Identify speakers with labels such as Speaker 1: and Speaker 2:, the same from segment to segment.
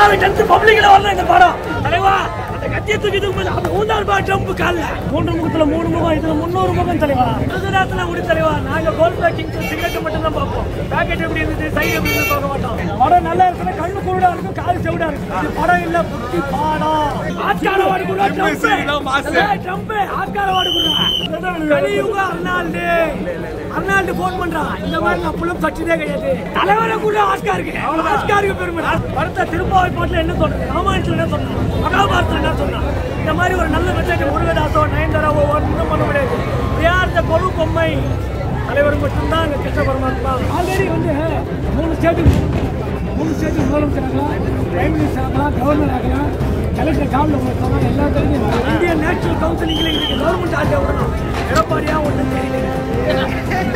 Speaker 1: Ninth tenth பப்ளிக்ல வரல இந்த படம் தலைவா அந்த கத்தியை தூக்கி தூக்கி அப்படி ஊந்தார் பா ட்ரம்ப் கால்ல மூன்று முகத்துல மூணு முகம் இதுல முன்னூறு முகம் தலைவா குஜராத்ல முடி தலைவா நாங்க கோல்ட் பேக்கிங் சிகரெட் மட்டும் தான் பார்ப்போம் பேக்கெட் எப்படி இருந்துச்சு சைடு எப்படி இருந்துச்சு பார்க்க மாட்டோம் படம் நல்லா இருக்குன்னா கண்ணு குருடா இருக்கும் காது செவிடா இருக்கும் இது படம் இல்ல புத்தி பாடம் ஆட்கார வாடி குருடா ட்ரம்ப் ட்ரம்ப் ஆட்கார வாடி குருடா கலியுக அர்னால்டு அர்னால்டு போன் பண்றான் இந்த மாதிரி நான் புலம் சச்சிதே கிடையாது தலைவரை கூட ஆஸ்காருக்கு ஆஸ்காருக்கு பெருமை படத்தை திருப்பாவை பாட்டுல என்ன சொல்றது ராமாயணத்துல என்ன சொன்னான் மகாபாரதத்துல என்ன சொன்னான் இந்த மாதிரி ஒரு நல்ல மெசேஜ் முருகதாசோ நயன்தாராவோ ஒன்றும் பண்ண முடியாது யார் கொலு பொம்மை தலைவர் மட்டும்தான் இந்த கிருஷ்ண பரமாத்மா ஆல்ரெடி வந்து மூணு ஸ்டேட்டுக்கு மூணு ஸ்டேட்டுக்கு முதலமைச்சர் ஆகலாம் பிரைம் மினிஸ்டர் ஆகலாம் கவர்னர் ஆகலாம் கலெக்டர் ஜாப்ல போகலாம் எல்லா தெரியும் இந்தியன் நேஷனல் கவுன்சிலிங்ல இன்னைக்கு கவர்மெண்ட் ஆட்சியை விடணும் எடப்பாடியா ஒன்றும் தெரியல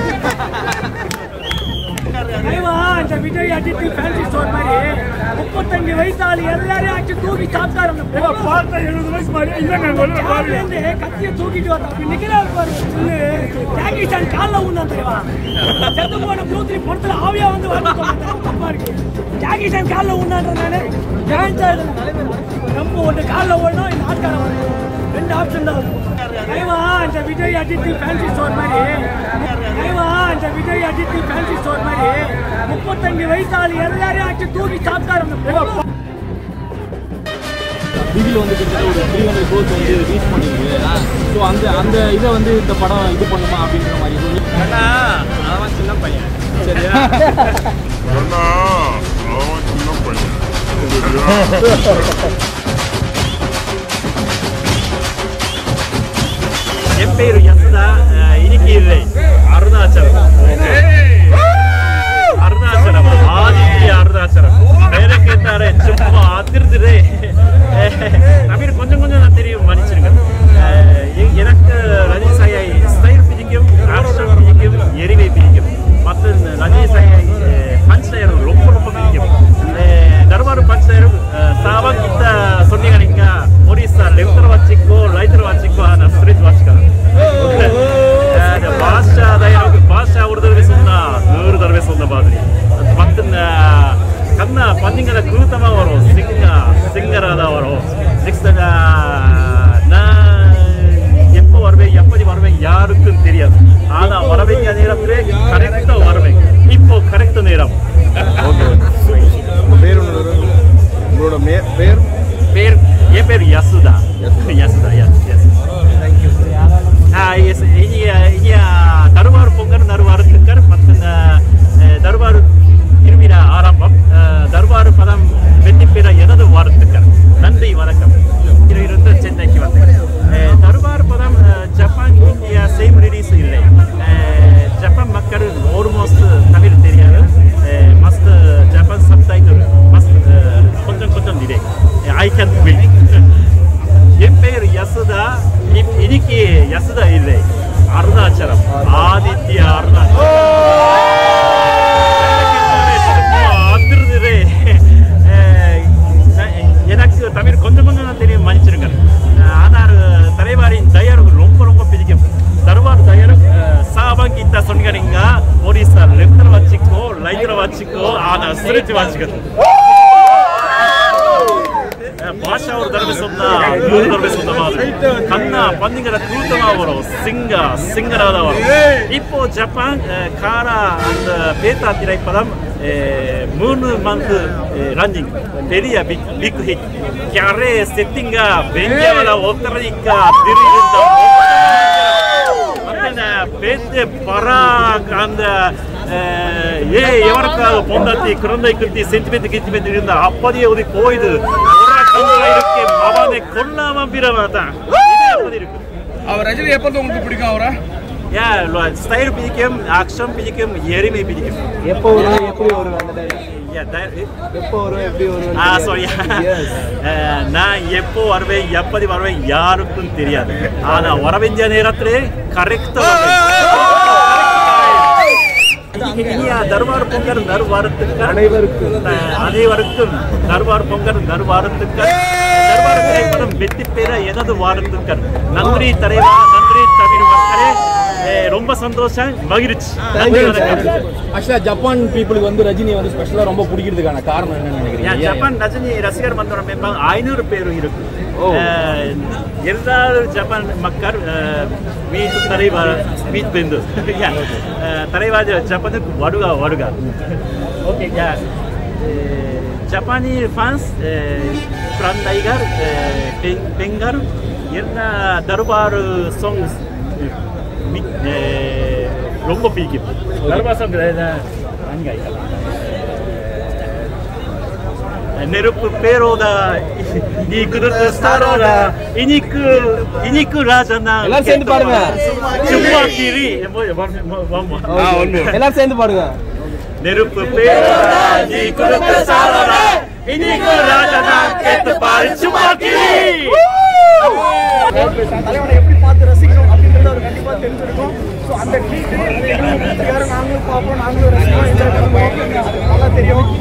Speaker 1: ஐவா, இந்த விஜய் அஜித் ஃபேன்சி ஸ்டோர் மாதிரி முப்பத்தஞ்சு வயசு ஆளு எல்லாரையும் அடிச்சு தூக்கி சாப்பிட்டாரு அந்த பார்த்த எழுபது வயசு மாதிரி இல்லைங்க கத்தியை தூக்கிட்டு வந்தா அப்படி நிக்கிறாரு பாரு சொல்லு ஜாக்கி சான் காலில் ஊந்தான் தெரியுமா செத்து போன ப்ளூத்ரி படத்துல ஆவியா வந்து வந்து தப்பா இருக்கு ஜாக்கி சான் காலில் ஊந்தான்றதானே ஜெயந்தா நம்ம ஒன்று காலில் ஓடணும் இந்த ஆட்கார வரணும் ரெண்டு ஆப்ஷன் தான் இருக்கும் ஐவா இந்த விஜய் அஜித் ஃபேன்சி ஸ்டோர் மாதிரி ஐவா இந்த விஜய் அஜித் ஃபேன்சி ஸ்டோர் மாதிரி முப்பத்தஞ்சு வயசு ஆளு எல்லாரையும் அடிச்சு தூக்கி சாப்பிட்டாரு அந்த பொண்ணு.
Speaker 2: டிவியில் வந்து கிட்டத்தட்ட ஒரு த்ரீ ஹண்ட்ரட் க்ரோத் வந்து ரீச் பண்ணிருக்கு ஸோ அந்த அந்த இதை வந்து இந்த படம் இது பண்ணுமா அப்படின்ற மாதிரி சொல்லி
Speaker 3: அவன் சின்ன பையன்
Speaker 2: சரியா
Speaker 4: அண்ணா அவன் சின்ன பையன் சரியா
Speaker 3: என் பேர் யசுதா அஹ், இன்னைக்கு இல்லை அருணாச்சலம் அருணாச்சலம் ஆதித்ய அருணாச்சலம் பேரை கேட்டாரே சும்மா அதிர்ந்துரே தமிழ் கொஞ்சம் கொஞ்சம் நான் தெரியும் மன்னிச்சிருங்க அஹ், எ- எனக்கு ரஜினி சாயை ஸ்டைல் பிடிக்கும் ஆக்ஷன் பிடிக்கும் எரிவை பிடிக்கும் மற்ற இந்த ரஜினி சாயை பஞ்ச் லைனர் ரொம்ப ரொம்ப பிடிக்கும் அஹ், தர்பார் பஞ்ச் லைனர் சாவா கிட்ட சொன்னீங்க நீங்க ஒடிசா லெஃப்டர் வச்சுக்கோ ரைட்டர் வச்சுக்கோ நான் ஸ்ட்ரீட் வச்சுக்கிறேன் பாஷா தயாவுக்கு பாஷா ஒரு தடவை சொன்னா நூறு தடவை சொன்ன மாதிரி பத்து கண்ணா பந்திங்கிற கூட்டமா வரும் சிங்கா சிங்கரா தான் வரும் நெக்ஸ்ட் நான் எப்போ வருவேன் எப்படி வருவேன் யாருக்கும் தெரியாது ஆனா வர வேண்டிய நேரத்திலே கரெக்டா வருவேன் இப்போ கரெக்ட் நேரம்
Speaker 5: பேர் ஒன்று உங்களோட மே பேர்
Speaker 3: பேர் என் பேர் Yasuda Yasuda yes yes yes இங்கே தருவார் பொங்கல் நறுவார் திருக்கர் ಮತ್ತು தருவார் திருவிழா ஆரம்பம் அஹ், தர்பார் பதம் வெற்றி பெற எனது வாழ்த்துக்கள் நன்றி வணக்கம் இருந்து சென்னைக்கு வந்தேன் அஹ், தர்பார் பதம் ah, Japan India same release இல்லை அஹ், ஜப்பான் மக்கள் ஆல்மோஸ்ட் தமிழ் தெரியாது ah, must Japan subtitle must கொஞ்சம் கொஞ்சம் டிலே ஐ கேன் வெயிட் என் பெயர் யசுதா இப்- இன்னைக்கு யசுதா இல்லை அருணாச்சலம் ஆதித்ய அருணாச்சலம் அதிர்ந்துதே. அஹ் ந- எனக்கு தமிழ் கொஞ்சம் கொஞ்சம் தான் தெரியும் மன்னிச்சிருங்க அஹ் ஆனால் தலைவாரின் தயார் ரொம்ப ரொம்ப பிடிக்கும் தருவார் தயார் சாபம் கிட்ட சொன்னீங்க ஒடிசா லெஃப்டர் வச்சுக்கோ லைட்டர் வச்சுக்கோ ஆனால் ஸ்ட்ரிட் வச்சுக்கோ பாஷா ஒரு தடவை சொன்னா நூறு தடவை சொன்ன மாதிரி கண்ணா பந்திங்கிற கூட்டமா வரும் சிங்கா சிங்கரா தான் வரும் இப்போ ஜப்பான் அஹ், காரா அந்த பேத்தா திரைப்படம் அஹ், மூணு மந்த் ரன்னிங் பெரிய பிக் பிக் ஹிட் ಕ್ಯಾರೆ ಸೆಟ್ಟಿಂಗ ಬೆಂಗಳೂರ ಒತ್ತರಿಕ ತಿರುಗಿದ್ದ ಮತ್ತೆ பேத்து பரா அந்த அஹ், ஏ எவருக்காக பொண்டாட்டி குழந்தை குத்தி சென்டிமெண்ட் கிட்டிமெண்ட் இருந்தா அப்போதே ஒதி போயுது ஒரு கண்ணுல இருக்கு அவனை கொல்லாம பிறவாதான் இது எப்படி இருக்கு
Speaker 5: அவர் ரஜினி எப்போ உங்களுக்கு பிடிக்கும் அவரை
Speaker 3: ஏன் ஸ்டைல் பிடிக்கும் ஆக்ஷன் பிடிக்கும் எரிமை பிடிக்கும்
Speaker 2: எப்போ வரும் எப்படி வரும் அந்த டைம்
Speaker 3: Yeah, that-
Speaker 2: எப்போ வரும் எப்படி வரும்
Speaker 3: ஆ சாரி நான் எப்போ வருவேன் எப்படி வருவேன் யாருக்கும் தெரியாது ஆனா வர வேண்டிய நேரத்திலே கரெக்டா இனிய தர்பார் பொங்கல் நறுவாரத்துக்கு
Speaker 2: அனைவருக்கும்.
Speaker 3: அஹ், அனைவருக்கும் தர்பார் பொங்கல் நறுவாரத்துக்கு தர்பார் திரைப்படம் வெற்றி பெற எனது வாரத்துக்கள் நன்றி தலைவா நன்றி தமிழ் மக்களே அஹ், ரொம்ப சந்தோஷம் மகிழ்ச்சி
Speaker 2: Thank you,
Speaker 3: நன்றி,
Speaker 2: sir.
Speaker 3: வணக்கம்.
Speaker 2: ஆக்சுவலா ஜப்பான் பீப்புளுக்கு வந்து ரஜினி வந்து ஸ்பெஷலா ரொம்ப பிடிக்கிறதுக்கான காரணம் என்னன்னு
Speaker 3: யா,
Speaker 2: நினைக்கிறீங்க
Speaker 3: ஜப்பான் ரஜினி ரசிகர் மன்றம் மெம்பர் ஐநூறு பேர் இருக்கு
Speaker 2: ஓ.
Speaker 3: அஹ், எல்லாரும் ஜப்பான் மக்கள் அஹ், வீட்டு தலைவர் வீட்டு பிந்து யா, அஹ், தலைவர் ஜப்பானுக்கு வருக வருக ஓகே யா அஹ், ஜப்பானி ஃபேன்ஸ் குழந்தைகள் அஹ், பெண்- பெண்கள் எல்லா தர்பார் சாங்ஸ் ரொம்ப பிடிக்கும் தர்பார் சாங் அங்கே நெருப்பு பேரோட நீ குதிர்த்த ஸ்டாரோட இனிக்கு இனிக்கு ராஜனா
Speaker 2: எல்லாரும் சேர்ந்து பாருங்க.
Speaker 3: சும்மா கிரி
Speaker 2: எல்லாரும் சேர்ந்து பாடுங்க
Speaker 3: நெருப்பு பேரோட நீ குதிர்த்த ஸ்டாரோட இனிக்கு ராஜனா கேட்டு பாரு சும்மா கிரி
Speaker 1: தலைவனை எப்படி பார்த்து ரசிக்கிறோம் அப்படின்றத அவர் கண்டிப்பா தெரிஞ்சிருக்கும் ஸோ அந்த ட்ரீட் நாங்களும் பார்ப்போம் நாங்களும் ரசிக்கிறோம் என்ஜாய் பண்ணுவோம் அது நல்லா தெரியும்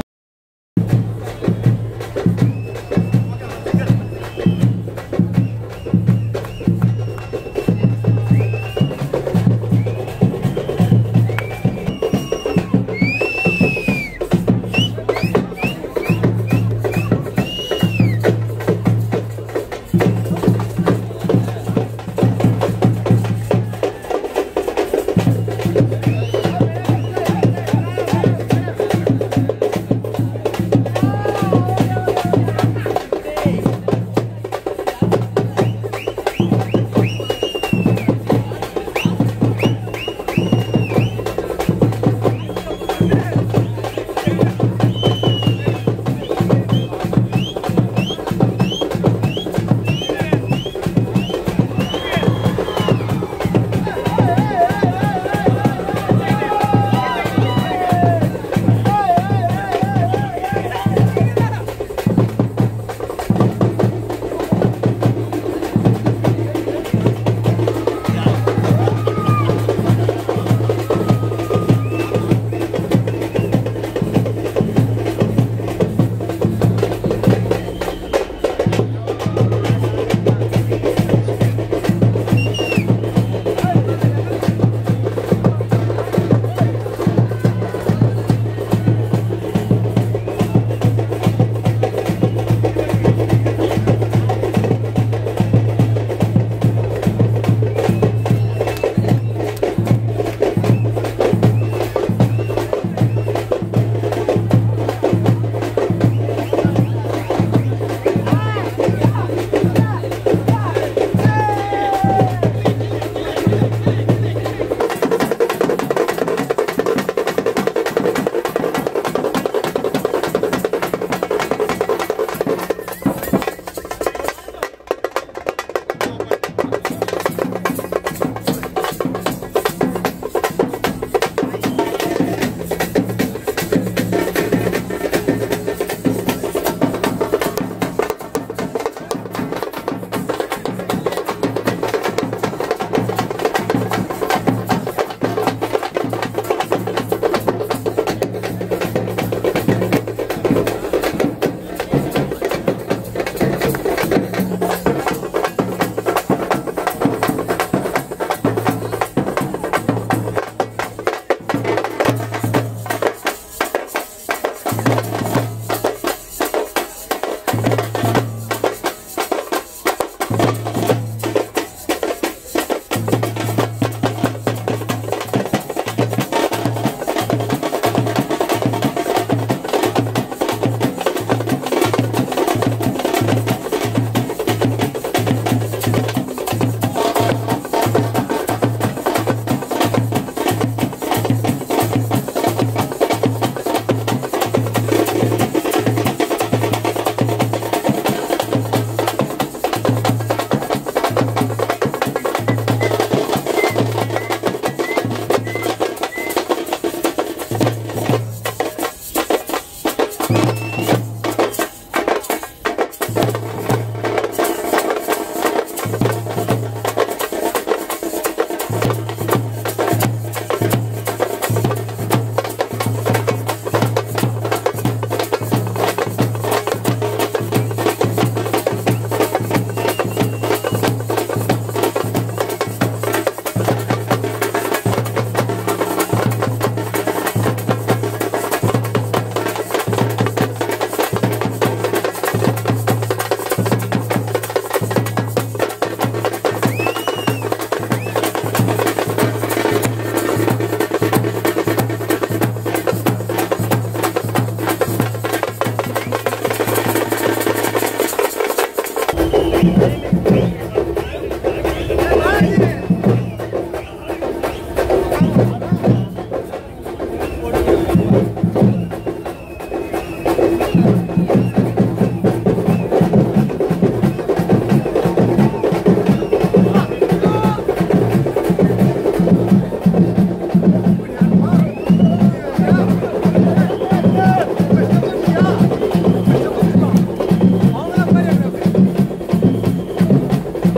Speaker 6: அவங்க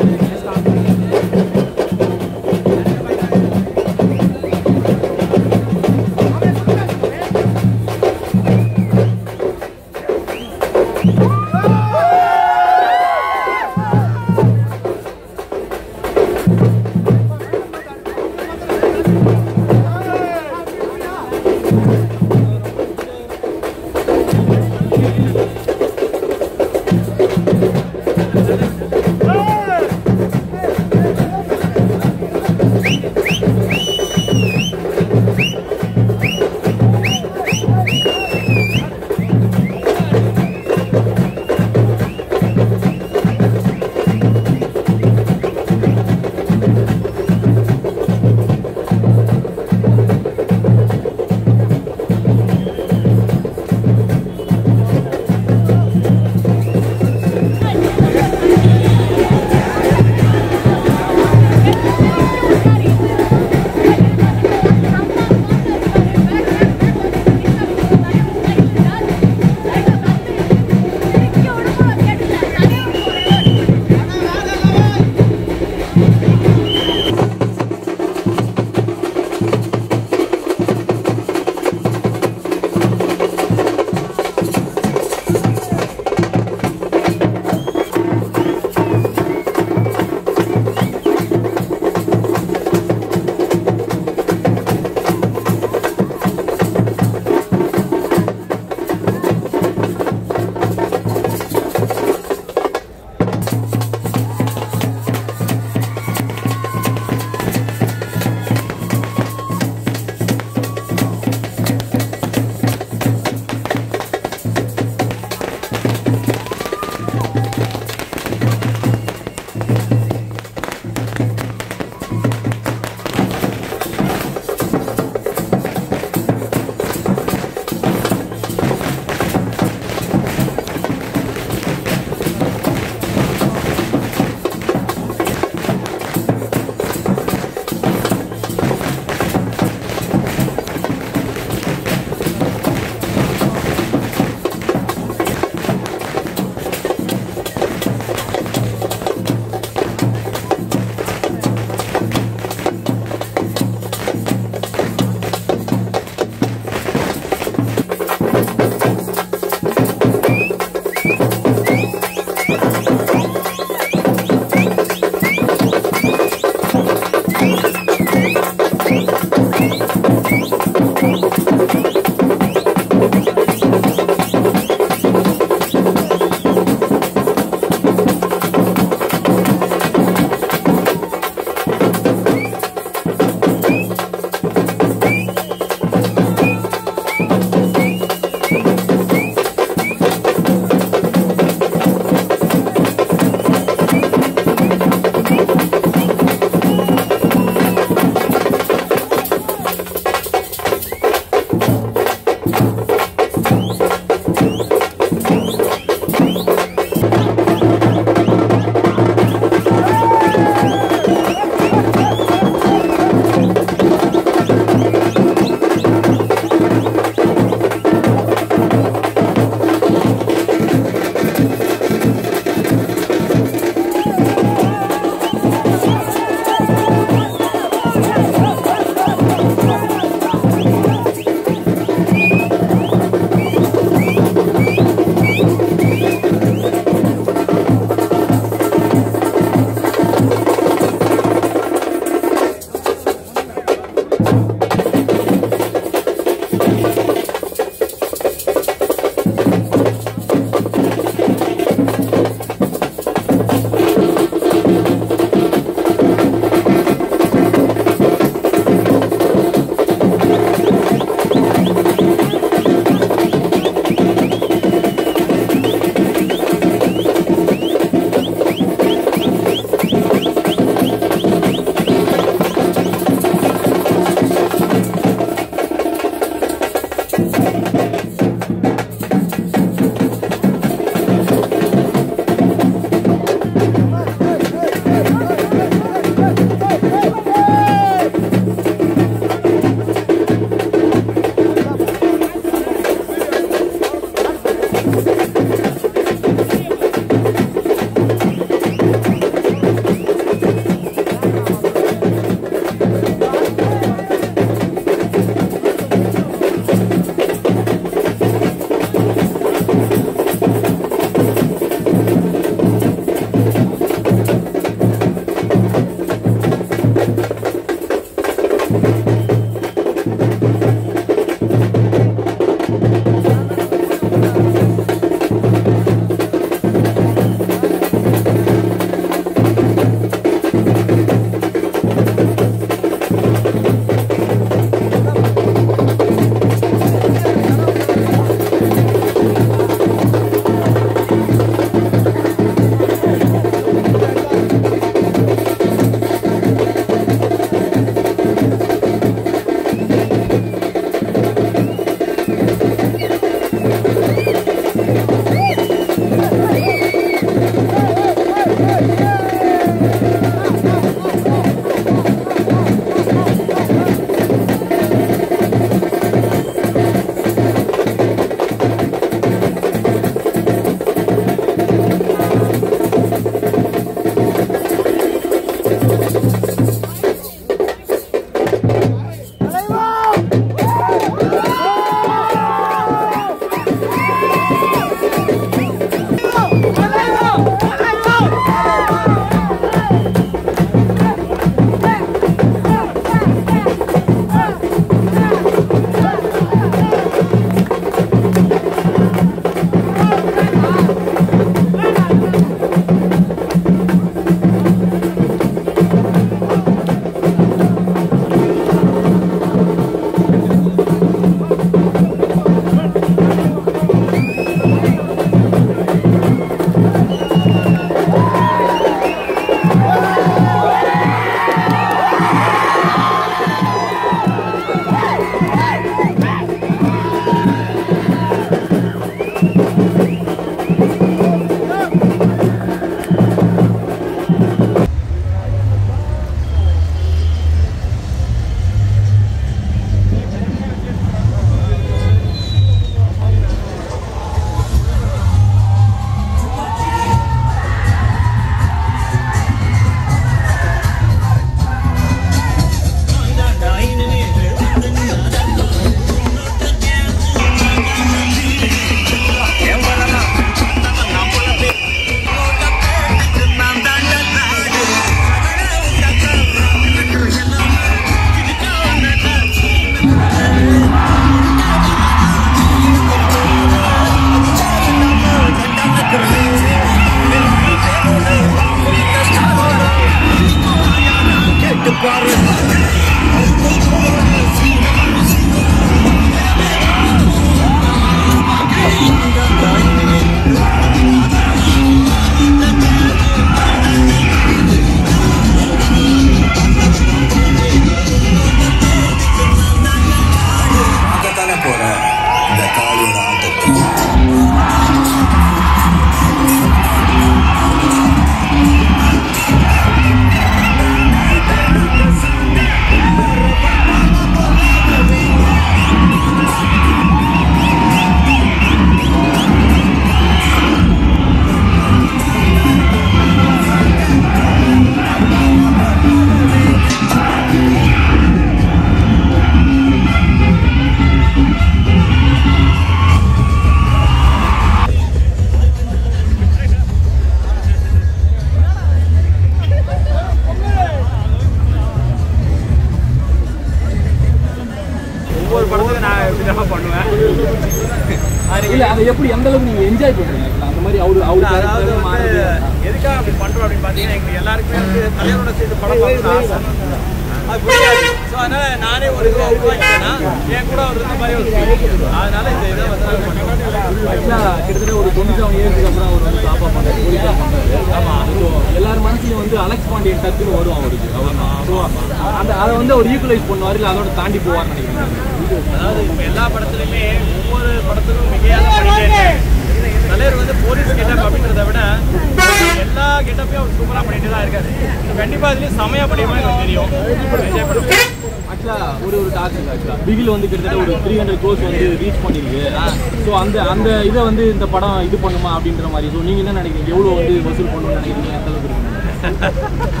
Speaker 2: எப்படி எந்த அளவுக்கு நீங்க என்ஜாய் பண்றீங்க actually? அந்த மாதிரி அவரு அவரு
Speaker 3: அதாவது
Speaker 2: character
Speaker 3: வந்து
Speaker 2: மாறுது.
Speaker 3: எதுக்காக அப்படி பண்றோம் அப்படின்னு பாத்தீங்கன்னா எங்களுக்கு எல்லாருக்குமே வந்து தலைவரோட சேர்ந்து படம் பார்க்கணும்னு ஆசை அது புரியாது ஸோ அதனால நானே ஒரு இதை உருவாக்கிட்டேன்னா என் கூட அவர் இருந்த மாதிரி ஒரு feel. அதனால இந்த இதை வந்து நாங்க பண்றோம்.
Speaker 2: Actually, கிட்டத்தட்ட ஒரு டுவெண்ட்டி செவன் இயர்ஸ்க்கு அப்புறம் அவர் வந்து டாப்பா பண்றாரு போலீஸா பண்றாரு ஆமா ஸோ எல்லார் மனசுலயும் வந்து அலெக்ஸ் பாண்டியன் டக்குன்னு வரும் அவருக்கு அவர் ஸோ அந்த அதை வந்து அவர் ஈக்குவலைஸ் பண்ணுவார் இல்லை அதோட தாண்டி போவார்னு நினைக்கிறேன்
Speaker 3: அதாவது இப்ப எல்லா படத்துலயுமே ஒவ்வொரு படத்துக்கும் மிகையாக பண்ணிட்டே இருக்காங்க. தலைவர் வந்து போலீஸ் கெட்டப் அப்படின்றத விட எல்லா கெட்டப்பையும் அவர் சூப்பரா பண்ணிட்டு தான் இருக்காரு கண்டிப்பா இதுலயும் செமையா பண்ணிருமா எனக்கு தெரியும் என்ஜாய் பண்ணுவோம்
Speaker 2: ஆக்சுவலா ஒரு ஒரு டாக் இருக்கு ஆக்சுவலா பிகில் வந்து கிட்டத்தட்ட ஒரு த்ரீ ஹண்ட்ரட் க்ரோஸ் வந்து ரீச் பண்ணிருக்கு ஸோ அந்த அந்த இதை வந்து இந்த படம் இது பண்ணுமா அப்படின்ற மாதிரி ஸோ நீங்க என்ன நினைக்கிறீங்க எவ்வளோ வந்து வசூல் பண்ணணும்னு நினைக்கிறீங்க எந்த அளவுக்கு இருக்கு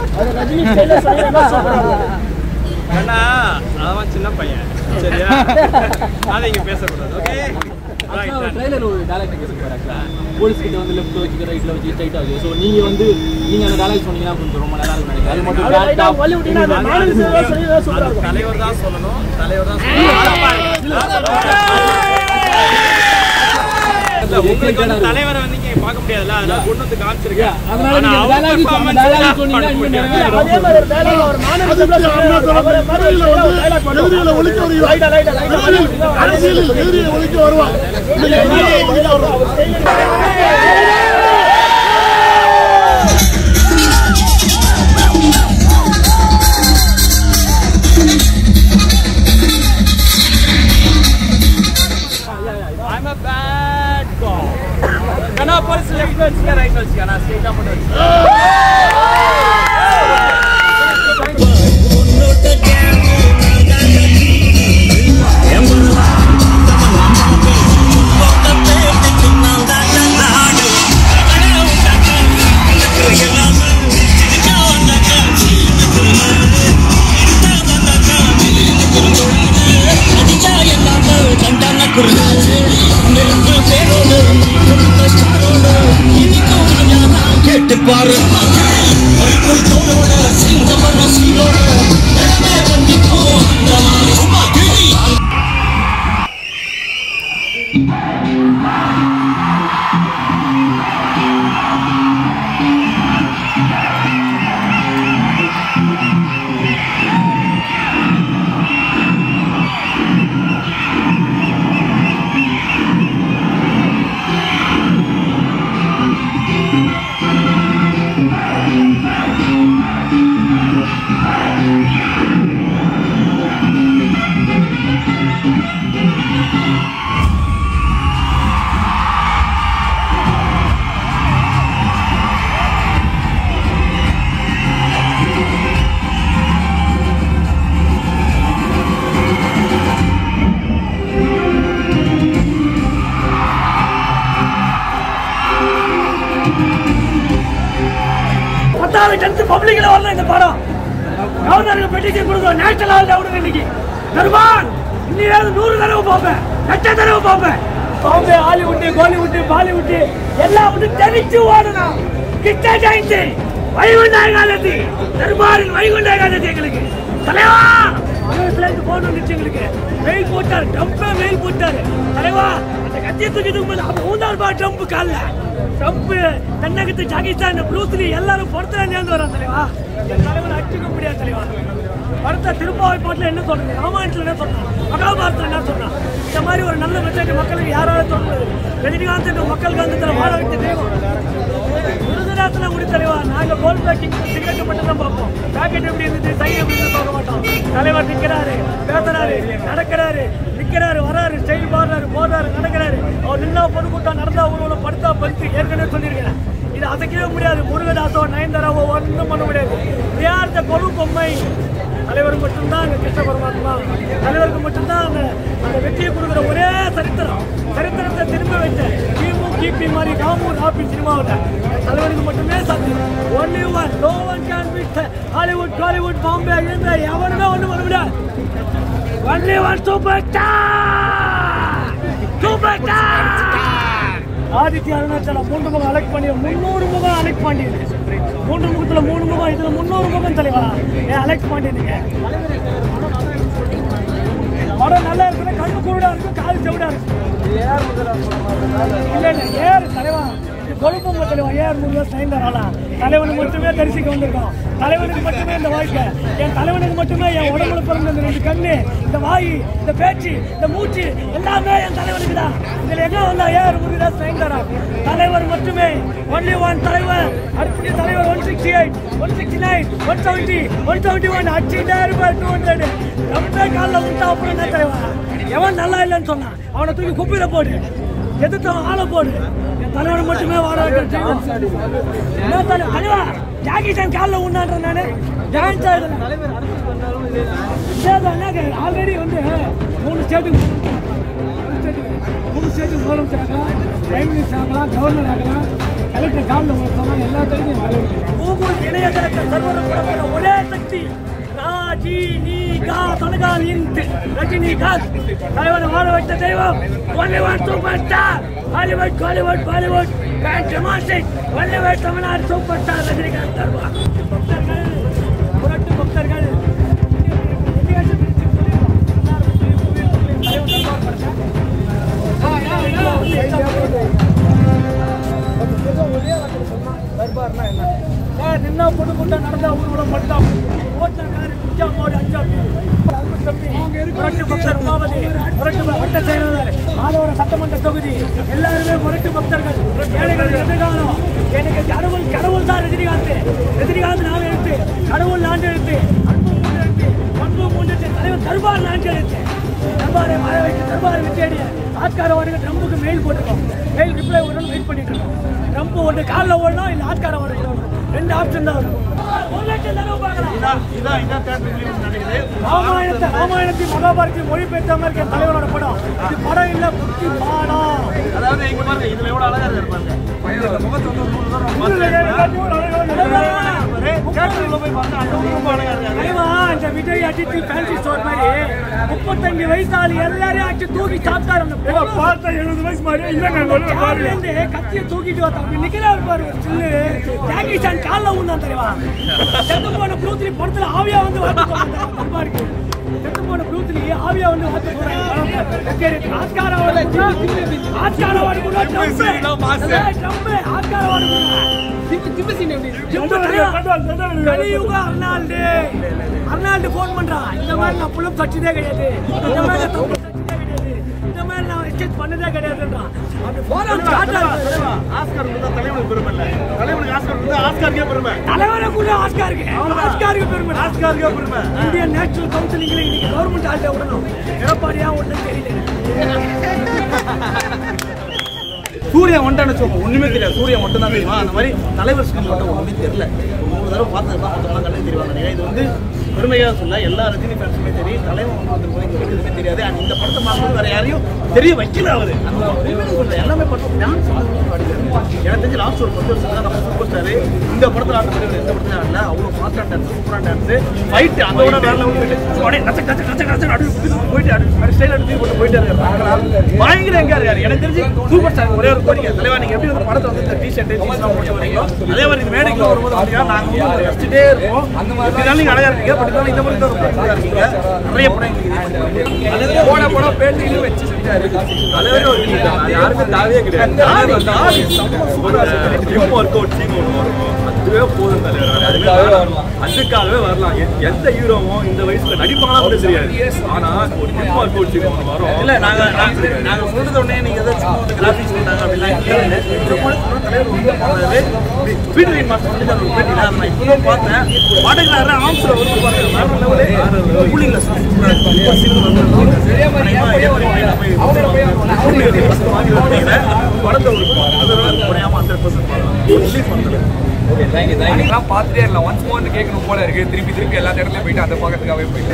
Speaker 3: அண்ணா அவன் சின்ன பையன் சரியா அதை இங்க பேசக்கூடாது ஓகே
Speaker 2: ட்ரைலர் ஒரு டேரக்ட் கேட்குறாரு ஆக்சுவலா போலீஸ் கிட்ட வந்து லெஃப்ட் வச்சுக்க ரைட்ல வச்சு ஸ்ட்ரைட் ஆகுது ஸோ நீங்க வந்து நீங்க அந்த டேரக்ட் சொன்னீங்கன்னா கொஞ்சம் ரொம்ப நல்லா இருக்கும் நினைக்கிறேன் அது மட்டும்
Speaker 3: அது தலைவர் தான் சொல்லணும் தலைவர் தான் சொல்லணும் இல்ல, உங்களுக்கு வந்து தலைவரை வந்து இங்க பார்க்க முடியாதுல்ல அதனால கொண்டு வந்து காமிச்சிருக்கேன்
Speaker 2: அதனால
Speaker 3: ஆனா
Speaker 2: நீங்க
Speaker 3: அவர்
Speaker 2: dialogue
Speaker 3: performance
Speaker 2: dialogue
Speaker 3: தான்
Speaker 2: சொன்னீங்கன்னா
Speaker 3: பண்ண
Speaker 2: இன்னும்
Speaker 3: முடியும்.
Speaker 2: நிறைய
Speaker 4: எதிரிகளை ஒழிக்க வருகிறார் அரசியலில் எதிரியை ஒழிக்க வருவார் இன்னைக்கு எதிரியை ஒழிக்க வருவார்
Speaker 3: I'm a bad guy. கண்ணா போலீஸ் லெஃப்ட் வச்சுக்க ரைட் வச்சுக்க நான் ஸ்ட்ரெயிட்டா மட்டும் வச்சுக்கேன்
Speaker 1: பத்தாவது டென்த் பப்ளிக்ல வரல இந்த படம் கவர்னருக்கு பெட்டிஷன் கொடுக்குறோம் நேஷனல் லெவலில் விடுங்க இன்னைக்கு தருவான் இன்னியாவது நூறு தடவை பார்ப்பேன் லட்ச தடவை பார்ப்பேன் பாம்பே ஹாலிவுட் கோலிவுட் பாலிவுட் எல்லாம் வந்து தெரிச்சு ஓடணும் கிட்ட ஜெயந்தி வைகுண்ட ஏகாதசி தர்பாரில் வைகுண்ட ஏகாதசி எங்களுக்கு தலைவா மனசுல இருந்து போன் வந்துச்சு எங்களுக்கு வெயில் போட்டாரு டம்பே வெயில் போட்டாரு தலைவா அந்த கத்தியை தூக்கி தூக்கும்போது அப்ப ஊந்தார் பா ட்ரம்ப் கால்ல ட்ரம்ப் தென்னகத்து ஜாகிஸ்தான் ப்ளூஸ்லி எல்லாரும் படத்துல சேர்ந்து வரான் தலைவா என் தலைவர் அடிச்சுக்க முடியாது தலைவா படத்தை திருப்பாவை பாட்டுல என்ன சொல்றது ராமாயணத்துல என்ன சொல்றான் மகாபாரதத்துல என்ன சொல்றான் இந்த மாதிரி ஒரு நல்ல மெசேஜ் மக்களுக்கு யாராவது சொல்றது ரஜினிகாந்த் என்ற மக்கள் காந்தத்துல வாழ வைத்த தெய்வம் விருதுநகரத்துல முடி தலைவா நாங்க கோல் பேக்கிங் சிகரெட் மட்டும் தான் பார்ப்போம் பேக்கெட் எப்படி இருந்துச்சு சை எப்படி இருந்து பார்க்க மாட்டோம் தலைவர் நிக்கிறாரு பேசுறாரு நடக்கிறாரு நிக்கிறாரு வராரு ஸ்டைல் பாடுறாரு போடுறாரு நடக்கிறாரு அவர் நின்னா பொதுக்கூட்டம் நடந்தா ஊர்வலம் படுத்தா படுத்து ஏற்கனவே சொல்லியிருக்கிறேன் இது அசைக்கவே முடியாது முருகதாசோ நயன்தாராவோ ஒன்றும் பண்ண முடியாது யார்த்த கொழு பொம்மை தலைவர் மட்டும்தான் அங்க கிருஷ்ண பரமாத்மா தலைவருக்கு மட்டும்தான் அந்த அந்த வெற்றியை கொடுக்குற ஒரே சரித்திரம் சரித்திரத்தை திரும்ப வைத்த கிமு கிபி மாதிரி ராமு ராபி சினிமாவில் தலைவருக்கு மட்டுமே சாத்தியம் only one no one can with Hollywood Kollywood Bombay இருந்த எவனுமே ஒன்றும் பண்ண முடியாது only one super star super star Aditya Arunachalam மூன்று முகம் அலெக்ட் பண்ணி முந்நூறு முகம் அலெக்ட் பாண்டியன் மூன்று முகத்துல மூணு முகம் இதுல முந்நூறு முகம் தலைவா ஏன் அலெக்ட் பாண்டியனுங்க படம் நல்லா இருக்குன்னா கண்ணு குருடா இருக்கும் கால் செவிடா இருக்கும் இல்ல இல்ல ஏர் தலைவா கொழுப்பு தலைவா ஏர் முருகன் சைந்தராளா தலைவனுக்கு மட்டுமே தரிசிக்க வந்திருக்கோம் தலைவனுக்கு மட்டுமே இந்த வாழ்க்கை என் தலைவனுக்கு மட்டுமே என் உடம்புல பிறந்த இந்த ரெண்டு கண்ணு இந்த வாய் இந்த பேச்சு இந்த மூச்சு எல்லாமே என் தலைவனுக்கு தான் இதுல எங்க வந்தா ஏர் முருகன் சைந்தரா தலைவர் மட்டுமே ஒன்லி ஒன் தலைவர் அடுத்த தலைவர் one sixty eight one sixty nine one seventy one seventy one அடிச்சுட்டே இருப்பார் டூ ஹண்ட்ரட் ரொம்ப காலில் விட்டா அப்புறம் என்ன தலைவா எவன் நல்லா இல்லைன்னு சொன்னான் அவனை தூக்கி குப்பையில போடு எதிர்த்தவன் ஆளை போடு என் தலைவன் மட்டுமே வாழ வைக்கிறேன் என்ன தலைவா தலைவா ஜாக்கி சான் காலில் உண்ணான்ற நானு டான்ஸ் ஆகுது ஆல்ரெடி வந்து மூணு ஸ்டேட்டுக்கு மூணு ஸ்டேட்டுக்கு முதலமைச்சர் பிரைம் மினிஸ்டர் ஆகலாம் கவர்னர் ஆகலாம் கலெக்டர் காலில் உழைக்கலாம் எல்லா தெரியும் கூகுள் இணையதளத்தில் சர்வர ஒரே சக்தி ராஜினிகா தொலைகால் இந்து ரஜினிகாந்த் தலைவனை வாழ வைத்த தெய்வம் only one super star Hollywood Kollywood Bollywood fantastic only one Tamil Nadu super star Rajinikanth தருவா பக்தர்கள் புரட்டு பக்தர்கள் நின்னா பொண்ணு கொண்டா நடந்தா ஊரோட மட்டா ஓட்ட காரி குச்சா மோடி அஞ்சா முரட்டு பக்தர் உமாவதி முரட்டு வட்ட செயலாளர் ஆதவர சட்டமன்ற தொகுதி எல்லாருமே முரட்டு பக்தர்கள் ஏழைகள் எதிர்காலம் எனக்கு கடவுள் கடவுள் தான் ரஜினிகாந்த் ரஜினிகாந்த் நான் எழுத்து கடவுள் நான் எழுத்து அன்பு மூன்று எழுத்து அன்பு மூன்று எழுத்து தலைவர் தர்பார் நான் எழுத்து தர்பாரை வாழ வைத்து தர்பாரை விட்டேடிய ஆட்கார வாடுங்க ட்ரம்புக்கு மெயில் போட்டுருக்கோம் மெயில் ரிப்ளை வரணும் வெயிட் பண்ணிட்டு இருக்கோம் ட்ரம்ப் ஒன்று காலில் ஓடணும் இல்லை ஆட்கார வாடணும் ரெண்டு ஆப்ஷன் தான் இருக்கும் ஒரு லட்சம் தடவை பார்க்கலாம்
Speaker 3: இதான் இதான் இதான் தேட்டர் ரிலீஸ் நடக்குது
Speaker 1: ராமாயணத்தை ராமாயணத்தை மகாபாரதி மொழிபெயர்த்த மாதிரி இருக்க தலைவரோட படம் இது படம் இல்ல புத்தி பாடம்
Speaker 3: அதாவது இங்க பாருங்க இதுல எவ்வளவு அழகா இருப்பாங்க தேட்டருக்குள்ள போய் பார்த்தா அந்த ரொம்ப அழகா இருக்காங்க
Speaker 1: தலைவா, இந்த விஜய் அஜித் ஃபேன்சி ஸ்டோர் மாதிரி முப்பத்தஞ்சு வயசாளி எல்லாரையும் அடிச்சு தூக்கி சாப்பிட்டாரு அந்த பார்த்தா எழுபது வயசு மாதிரி கத்திய தூக்கிட்டு வந்தா அப்படி நிக்கிறாரு பாரு ஒரு சில்லு ஜாக்கி சான் கால்ல ஊந்தான் தெரியுமா செத்து போன ப்ளூத்ரி படத்துல ஆவியா வந்து வாட்டு போறாங்க இருக்கு செத்து போன ப்ளூத்ரி ஆவியா வந்து வாட்டு போறாங்க ஆஸ்கார அவார்டு ஆஸ்கார அவார்டு கூட ட்ரம்ப் ஆஸ்கார அவார்டு கலியுக அர்னால்டு அர்னால்டு போன் பண்றான் இந்த மாதிரி நான் புலம் தச்சதே கிடையாது இந்த மாதிரி நான் தப்பு தச்சதே கிடையாது இந்த மாதிரி நான் எஸ்கேப் பண்ணதே கிடையாதுன்றான் அப்படி போராட்டம் ஸ்டார்ட் ஆகுது
Speaker 3: ஆஸ்கார் கொடுத்தா தலைவனுக்கு பெருமை இல்ல தலைவனுக்கு ஆஸ்கார் கொடுத்தா ஆஸ்காருக்கே பெருமை
Speaker 1: தலைவரை கூட ஆஸ்காருக்கு ஆஸ்காருக்கு பெருமை
Speaker 3: ஆஸ்காருக்கே பெருமை
Speaker 1: இந்தியன் நேஷனல் கவுன்சிலிங்ல இன்னைக்கு கவர்மெண்ட் ஆள்கிட்ட விடணும் எடப்பாடியா ஒன்றும் தெரியல
Speaker 3: சூர்யா வந்துட்டான்னு வச்சுக்கோங்க ஒண்ணுமே தெரியாது சூர்யா மட்டும் தான் தெரியுமா அந்த மாதிரி தலைவர் ஸ்கிரீன் மட்டும் ஒண்ணுமே தெரியல மூணு தடவை பார்த்தது தான் மொத்தமாக கண்ணே தெரியும் நினைக்கிறேன் இது வந்து பெருமையாக சொல்ல எல்லா ரஜினி ஃபேன்ஸுமே தெரியும் தலைவன் வந்து வந்து போய் எதுவுமே தெரியாது அண்ட் இந்த படத்தை பார்க்கும்போது வேற யாரையும் தெரிய வைக்கல அவரு அந்த உண்மையிலே சொல்ல எல்லாமே படம் டான்ஸ் எனக்கு தெரிஞ்சு லாஸ்ட் ஒரு பத்து வருஷம் தான் நம்ம சூப்பர் ஸ்டார் இந்த படத்தில் ஆட்ட மாதிரி எந்த படத்துல ஆடல அவ்வளோ ஃபாஸ்டாக டான்ஸ் சூப்பராக டான்ஸ் ஃபைட் அதை விட வேற லெவல் போயிட்டு அப்படியே நச்ச நச்ச நச்ச நச்ச அடி போயிட்டு அடி அடி ஸ்டைல் அடி போட்டு போயிட்டு இருக்காரு பயங்கர எங்க இருக்காரு எனக்கு தெரிஞ்சு சூப்பர் ஸ்டார் ஒரே ஒரு கோரிக்கை தலைவா நீங்க எப்படி வந்து படத்தை வந்து இந்த டி ஷர்ட் ஜீன்ஸ்லாம் போட்டு வரீங்களோ அதே மாதிரி இந்த மேடைக்கு வரும்போது பார்த்தீங்கன்னா நாங்க வந்து ரசிச்சுட்டே இருப்போம் அந்த மாதிரி நீங்க அழகா இருக்கீங்க பட் இருந்தாலும் இந்த மாதிரி தான் ரொம்ப அழகா இருக்கீங்க நிறைய படம் எங்களுக்கு போன படம் பேட்டியிலும் வச்சு செஞ்சாரு தலைவரே ஒரு யாருமே தாவே கிடையாது
Speaker 6: ஜிம் ஒர்க் அவுட் டீம் ஒன்று வரும் அதுவே போதும் தலைவர் அதுக்காகவே வரலாம் அதுக்காகவே வரலாம் எ- எந்த ஹீரோவும் இந்த வயசுல நடிப்பாங்களா கூட தெரியாது ஆனா ஒரு ஜிம் ஒர்க் அவுட் டீம் ஒன்று வரும்
Speaker 3: இல்ல நாங்க நாங்க நாங்க சொல்றது உடனே நீங்க ஏதாச்சும் வந்து கிராபிக்ஸ் பண்ணாங்க அப்படிலாம் கேளுங்க இந்த படத்துல தலைவர் வந்து பண்ணாரு ஸ்பீட் ரைன் மாஸ்டர் சொல்லி ஒரு பேட்டியில அதை நான் இப்பதான் பார்த்தேன் பாட்டுக்கு ஆம்ஸ்ல வந்து பாருங்க வேற லெவலு கூலிங்ல சூப்பரா இருக்கு சூப்பர் சீன் படத்தை ஒரு குறையாம ஹண்ட்ரட் பர்சன்ட் ரிலீஸ் பண்ணுறது
Speaker 7: அதெல்லாம் பார்த்துட்டே இருக்கலாம் ஒன்ஸ் மோர் கேட்கணும் போல இருக்கு திருப்பி திருப்பி எல்லா இடத்துலயும் போயிட்டு அதை பார்க்கறதுக்காகவே போயிட்டு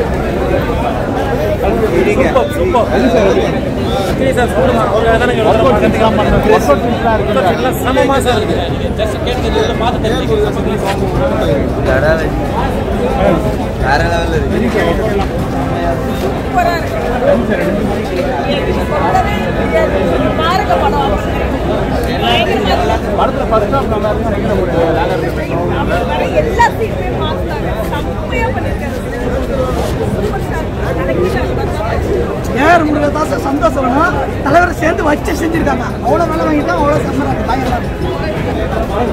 Speaker 8: பாருங்க படம் எல்லா சீட்டுமே மாத்தாங்க செம்மையா பண்ணிருக்காரு super star collection
Speaker 9: A R Murugadoss சந்தோஷம் தலைவரை சேர்ந்து வச்சு செஞ்சிருக்காங்க அவ்வளோ வேலை வாங்கிட்டு அவ்வளோ சம்பளம் பயங்கரமா இருக்கு.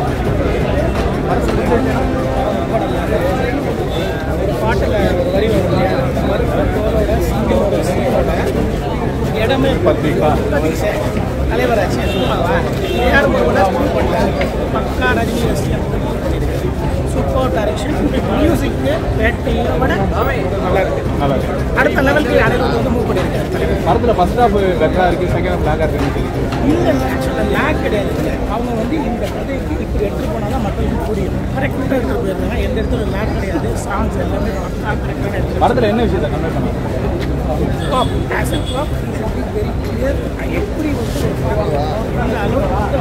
Speaker 10: இடமே தலைவராச்சு சும்மாவா ஏஆர் முருகதாஸ் prove பண்ணிட்டாரு. பக்கா ரஜினி ரசிகர் சூப்பர் டைரக்ஷன் மியூசிக்கு பேட்டி விட நல்லா இருக்கு
Speaker 2: நல்லா இருக்கு
Speaker 10: அடுத்த லெவலுக்கு அனைவரும் வந்து மூவ் பண்ணியிருக்காரு தலைவர்
Speaker 2: படத்துல ஃபர்ஸ்ட் ஹாஃப் பெட்டரா இருக்கு செகண்ட் ஹாஃப் லேக்கா இருக்கு
Speaker 10: இல்லை இல்லை ஆக்சுவலாக லேக் கிடையாது இல்லை அவங்க வந்து இந்த கதைக்கு இப்படி எடுத்துகிட்டு போனால் தான் மக்களுக்கு புரியும் கரெக்டாக எடுத்துகிட்டு போயிருந்தாங்க எந்த இடத்துல லேக் கிடையாது சாங்ஸ் எல்லாமே கரெக்டான இடத்துல
Speaker 2: படத்துல என்ன விஷயத்தை கன்வே பண்ணாங்க
Speaker 10: top as a top very clear எப்படி வந்து ஒரு படம் வரணும், அந்த அளவுக்கு வந்து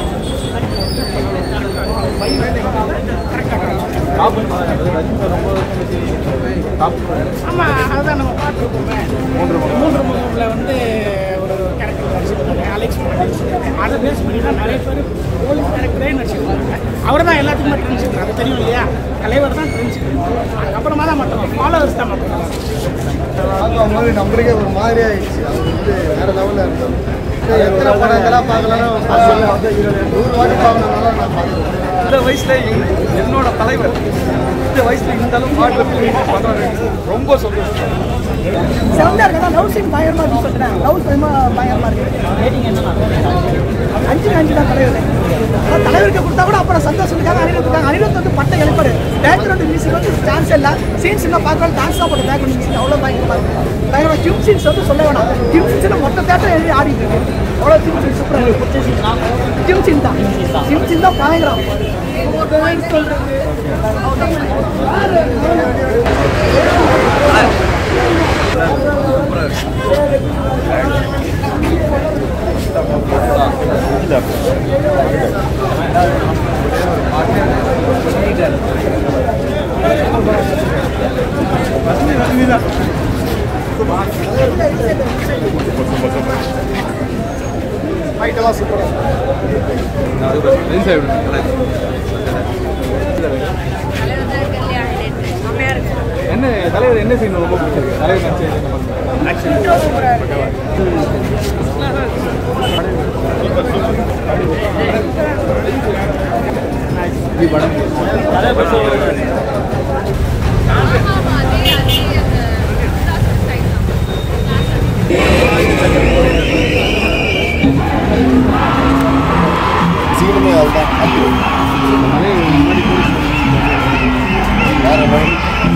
Speaker 10: அவங்க கரெக்டாக
Speaker 2: டாப் ரஜினி ரொம்ப டாப்
Speaker 10: ஆமாம் அதுதான் நம்ம பார்த்துருக்கோமே மூன்று மூன்று முகமில் வந்து ஒரு கேரக்டர் நடிச்சிருக்காங்க அலெக்ஸ் நடிச்சிருக்காங்க அதை பேஸ் பண்ணி தான் நிறைய பேர் போலீஸ் கேரக்டரே நடிச்சிருக்காங்க அவர் தான் எல்லாத்துக்குமே ட்ரெண்ட் அது தெரியும் இல்லையா தலைவர் தான் ட்ரெண்ட் அதுக்கப்புறமா தான் மற்றவங்க ஃபாலோவர்ஸ் தான் மற்றவங்க
Speaker 4: பார்க்கும் போது நம்மளுக்கே ஒரு மாதிரி ஆயிடுச்சு அது வந்து வேற லெவலில் இருந்தது சரி, எத்தனை படங்களாக பார்க்கலாம் நூறு வாட்டி பார்க்கணும்னால நான் பார்க்குறேன்
Speaker 7: இந்த வயசுல எங்க- என்னோட தலைவர் இந்த வயசுல இந்த அளவு பாட்டு பண்றாரு ரொம்ப சந்தோஷம்
Speaker 9: செவன்டா இருக்கா லவ் சீன் பயங்கரமா இருக்கு சொல்றேன் லவ் பயமா பயங்கரமா இருக்கு அஞ்சு அஞ்சு தான் தலைவர் அதான் தலைவருக்கு கொடுத்தா கூட அப்புறம் சந்தோஷத்துக்காக அனிருத் இருக்காங்க அனிருத் வந்து பட்ட எழுப்பாடு பேக்ரவுண்ட் மியூசிக் வந்து சான்ஸ் இல்லை சீன்ஸ் இன்னும் பார்க்கலாம் டான்ஸ் தான் போட்டு பேக்ரவுண்ட் மியூசிக் அவ்வளோ பயங்கரமா இருக்கு பயங்கரமா ஜிம் சீன்ஸ் வந்து சொல்ல வேணாம் ஜிம் சீன்ஸ் மொத்த தேட்டர் எழுதி ஆடிட்டு இருக்கு அவ்வளோ ஜிம் சீன் சூப்பராக இருக்கு ஜிம் சீன் தான் ஜிம் சீன் தான் பயங்கரம்
Speaker 4: ஃபைட்டெல்லாம் சூப்பராக
Speaker 2: என்ன தலைவர் என்ன சீன் ரொம்ப பிடிச்சிருக்கு தலைவர் நடிச்ச
Speaker 4: சீனுமே அதுதான் வேற level.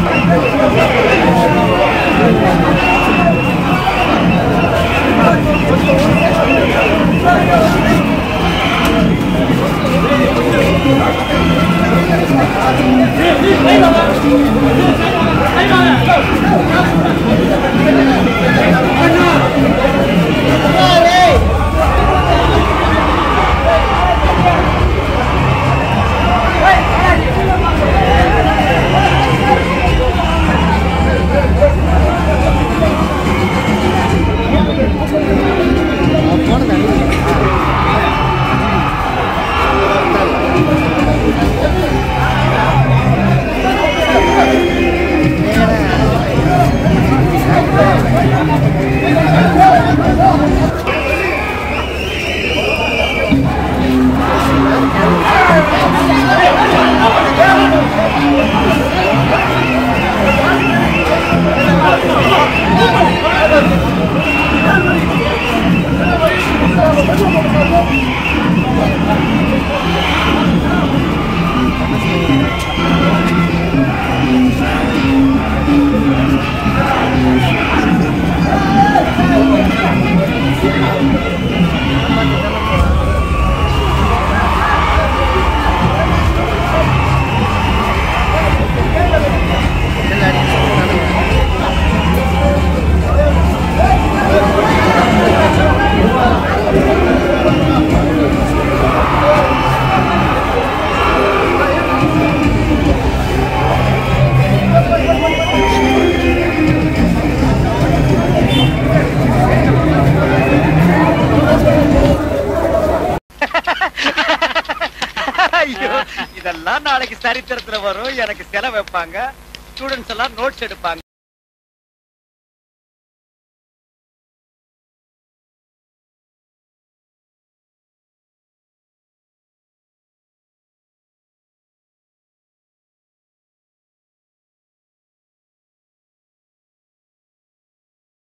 Speaker 11: ஐயோ இதெல்லாம் நாளைக்கு சரித்திரத்துல வரும் எனக்கு செலவு வைப்பாங்க ஸ்டூடெண்ட்ஸ் எல்லாம் நோட்ஸ் எடுப்பாங்க